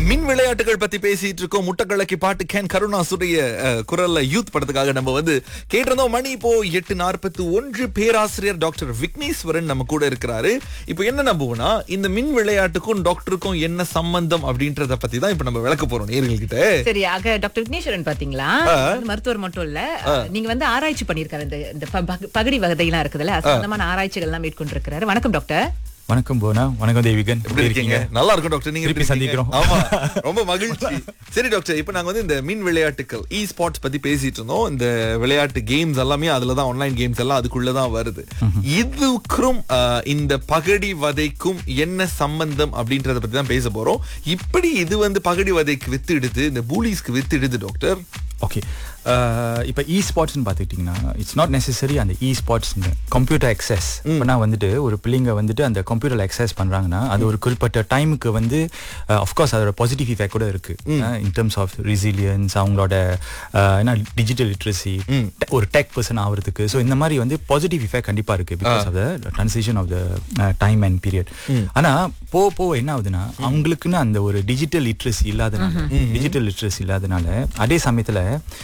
மின் விளையாட்டுகள் பத்தி பேசிட்டு இருக்கோம் முட்டக்கலக்கி பாட்டு கேன் கருணாசுடைய அஹ், குரல்ல யூத் படத்துக்காக நம்ம வந்து கேட்டிருந்தோம் மணி இப்போ எட்டு நாற்பத்தி ஒன்று பேராசிரியர் டாக்டர் விக்னேஸ்வரன் நம்ம கூட இருக்கிறாரு இப்போ என்ன நம்புவோம்னா இந்த மின் விளையாட்டுக்கும் டாக்டருக்கும் என்ன சம்பந்தம் அப்படின்றத பத்தி தான் இப்ப நம்ம விளக்க போறோம் நேர்கள்கிட்ட சரி ஆக டாக்டர் விக்னேஸ்வரன் பாத்தீங்களா வந்து மருத்துவர் மட்டும் இல்ல நீங்க வந்து ஆராய்ச்சி பண்ணிருக்காரு இந்த இந்த ப- பக- பகடி வகையெல்லாம் இருக்குதுல்ல அது சம்பந்தமான ஆராய்ச்சிகள் எல்லாம் மேற்கொண்டிருக்கிறாரு வணக்கம் டாக்டர் வணக்கம் போனா வணக்கம் தேவிகன் எப்படி இருக்கீங்க நல்லா இருக்கும் டாக்டர் நீங்க திருப்பி எப்படி இருக்கீங்க? சந்திக்கிறோம். ஆமா ரொம்ப மகிழ்ச்சி சரி டாக்டர் இப்போ நாங்க வந்து இந்த மின் விளையாட்டுகள் இ ஸ்போர்ட்ஸ் பத்தி பேசிட்டு இருந்தோம் இந்த விளையாட்டு கேம்ஸ் எல்லாமே அதுல தான் ஆன்லைன் கேம்ஸ் எல்லாம் அதுக்குள்ள தான் வருது இதுக்கும் ஆஹ், இந்த பகடி வதைக்கும் என்ன சம்பந்தம் அப்படின்றத பத்தி தான் பேச போறோம் இப்படி இது வந்து பகடி வதைக்கு வித்துடுது இந்த பூலிஸ்க்கு வித்துடுது டாக்டர் ஓகே இப்போ இ ஸ்பாட்ஸ்னு பார்த்துக்கிட்டிங்கன்னா இட்ஸ் நாட் நெசசரி அந்த இ ஸ்பாட்ஸ் கம்ப்யூட்டர் அக்சஸ் இப்போனா வந்துட்டு ஒரு பிள்ளைங்க வந்துட்டு அந்த கம்ப்யூட்டர் அக்சஸ் பண்ணுறாங்கன்னா அது ஒரு குறிப்பிட்ட டைமுக்கு வந்து அஃப்கோர்ஸ் அதோட பாசிட்டிவ் இஃபெக்ட் கூட இருக்கு இன் டர்ம்ஸ் ஆஃப் ரெசிலியன்ஸ் அவங்களோட அஹ், என்ன டிஜிட்டல் லிட்ரஸி ஒரு டெக் பர்சன் ஆகிறதுக்கு ஸோ இந்த மாதிரி வந்து பாசிட்டிவ் இஃபெக்ட் கண்டிப்பாக இருக்கு because of the transition of the time and period ஆனால் போக போக என்ன ஆகுதுன்னா அவங்களுக்குன்னு அந்த ஒரு டிஜிட்டல் லிட்ரஸி இல்லாதனால டிஜிட்டல் லிட்ரஸி இல்லாதனால அதே சமயத்துல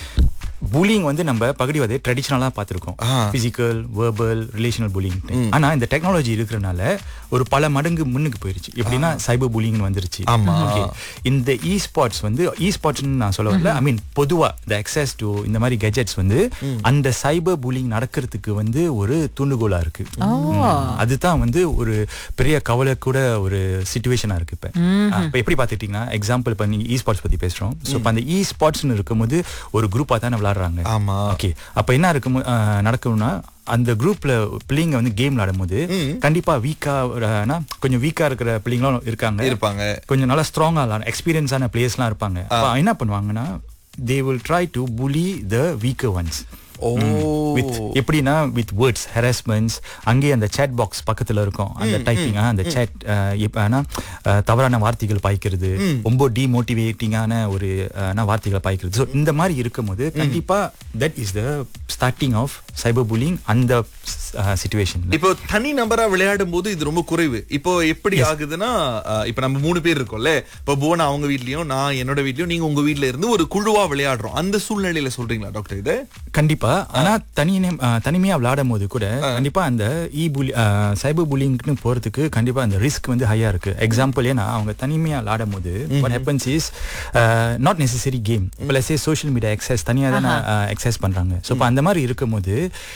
புலிங் வந்து நம்ம பகுதிவதை ட்ரெடிஷ்னலாக பார்த்துருக்கோம் பிசிக்கல் வேர்பல் ரிலேஷனல் புலிங் ஆனா இந்த டெக்னாலஜி இருக்கிறனால ஒரு பல மடங்கு முன்னுக்கு போயிருச்சு எப்படின்னா சைபர் புலிங் வந்துருச்சு ஆமா. Okay. இந்த இ ஸ்பாட்ஸ் வந்து இ ஸ்பாட்ஸ்னு நான் சொல்ல வரல ஐ மீன் பொதுவா த அக்சஸ் டு இந்த மாதிரி கெஜெட்ஸ் வந்து அந்த சைபர் புலிங் நடக்கிறதுக்கு வந்து ஒரு தூண்டுகோலா இருக்கு ம். அதுதான் வந்து ஒரு பெரிய கவலை கூட ஒரு சுச்சுவேஷனா இருக்கு இப்ப இப்ப எப்படி பாத்துட்டீங்கன்னா எக்ஸாம்பிள் இப்ப நீங்க இ ஸ்பாட்ஸ் பத்தி பேசுறோம் சோ இப்ப அந்த இ ஸ்பாட்ஸ்னு இருக்கும்போது ஒரு குரூப்பா தானே விளையாடுறாங்க ஆமா. ஓகே அப்ப என்ன இருக்கும் நடக்கும்னா அந்த குரூப்ல பிள்ளைங்க வந்து கேம் விளையாடும் போது கண்டிப்பா வீக்கா கொஞ்சம் வீக்கா இருக்கிற பிள்ளைங்களும் இருக்காங்க இருப்பாங்க கொஞ்சம் நல்லா ஸ்ட்ராங்கா எக்ஸ்பீரியன்ஸான பிளேயர்ஸ்லாம் இருப்பாங்க அப்ப என்ன பண்ணுவாங்கன்னா they will try to bully the weaker ones oh with எப்படின்னா வித் வேர்ட்ஸ் ஹெராஸ்மெண்ட்ஸ் அங்கேயே அந்த சேட் பாக்ஸ் பக்கத்துல இருக்கும் அந்த டைப்பிங் அந்த சேட் ஆனா அஹ், தவறான வார்த்தைகள் பாய்க்கிறது ரொம்ப டிமோட்டிவேட்டிங்கான ஒரு அஹ், என்ன வார்த்தைகளை பாய்க்கிறது ஸோ இந்த மாதிரி இருக்கும்போது கண்டிப்பா that is the starting of cyber bullying அந்த சுச்சுவேஷன் இப்போ தனி நபரா விளையாடும் போது இது ரொம்ப குறைவு இப்போ எப்படி ஆகுதுன்னா அஹ், இப்போ நம்ம மூணு பேர் இருக்கோம்ல இப்போ புவனா அவங்க வீட்லயும் நான் என்னோட வீட்லயும் நீங்க உங்க வீட்ல இருந்து ஒரு குழுவா விளையாடுறோம் அந்த சூழ்நிலையில சொல்றீங்களா டாக்டர் இது கண்டிப்பா ஆனா தனியே அஹ், தனிமையா விளையாடும் போது கூட கண்டிப்பா அந்த இ புலி சைபர் புலிங்னு போறதுக்கு கண்டிப்பா அந்த ரிஸ்க் வந்து ஹையா இருக்கு எக்ஸாம்பிள் ஏன்னா அவங்க தனிமையா விளையாடும் போது what happens is not necessary game இப்போ லெட்ஸ் சோஷியல் மீடியா எக்ஸஸ் தனியா தானே எக்ஸஸ் பண்றாங்க ஸோ இப்போ அந்த மாதிரி இருக்கும்போது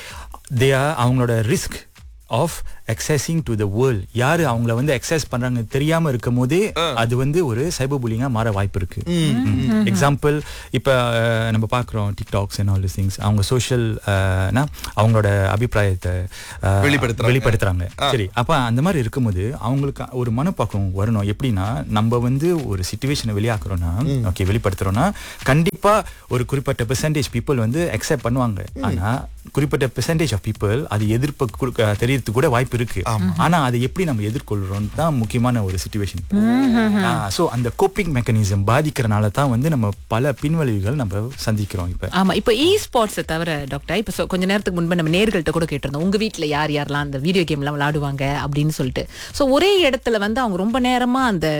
தே ஆர் அவங்களோட risk of accessing to the world யாரு அவங்கள வந்து எக்ஸஸ் பண்றாங்க தெரியாம இருக்கும் போதே அது வந்து ஒரு சைபர் புலிங்கா மாற வாய்ப்பு இருக்கு எக்ஸாம்பிள் இப்ப அஹ், நம்ம பாக்குறோம் டிக்டாக்ஸ் அண்ட் ஆல் திங்ஸ் அவங்க சோஷியல் அவங்களோட அபிப்பிராயத்தை அஹ், வெளிப்படுத்துறாங்க. வெளிப்படுத்துறாங்க சரி அப்ப அந்த மாதிரி இருக்கும்போது அவங்களுக்கு ஒரு மனப்பக்குவம் வரணும் எப்படின்னா நம்ம வந்து ஒரு சுச்சுவேஷனை வெளியாக்குறோம்னா ஓகே வெளிப்படுத்துறோம்னா கண்டிப்பா ஒரு குறிப்பிட்ட பெர்சன்டேஜ் பீப்புள் வந்து அக்செப்ட் பண்ணுவாங்க ஆனா குறிப்பிட்ட பெர்சன்டேஜ் ஆஃப் பீப்புள் அது எதிர்ப்பு கொடுக்க தெரியறதுக்கு கூட வாய்ப்பு இருக்கு ஆனா அதை எப்படி நம்ம எதிர்கொள்றோம் தான் முக்கியமான ஒரு சுச்சுவேஷன் சோ அந்த கோப்பிங் மெக்கானிசம் பாதிக்கிறனால தான் வந்து நம்ம பல பின்விளைவுகள் நம்ம சந்திக்கிறோம் இப்ப ஆமா இப்ப இ ஸ்போர்ட்ஸ் தவிர டாக்டர் இப்ப சொ- கொஞ்ச நேரத்துக்கு முன்பு நம்ம நேர்கள்ட்ட கூட கேட்டிருந்தோம் உங்க வீட்ல யார் யாரெல்லாம் அந்த வீடியோ கேம் எல்லாம் விளையாடுவாங்க அப்படின்னு சொல்லிட்டு சோ ஒரே இடத்துல வந்து அவங்க ரொம்ப நேரமா அந்த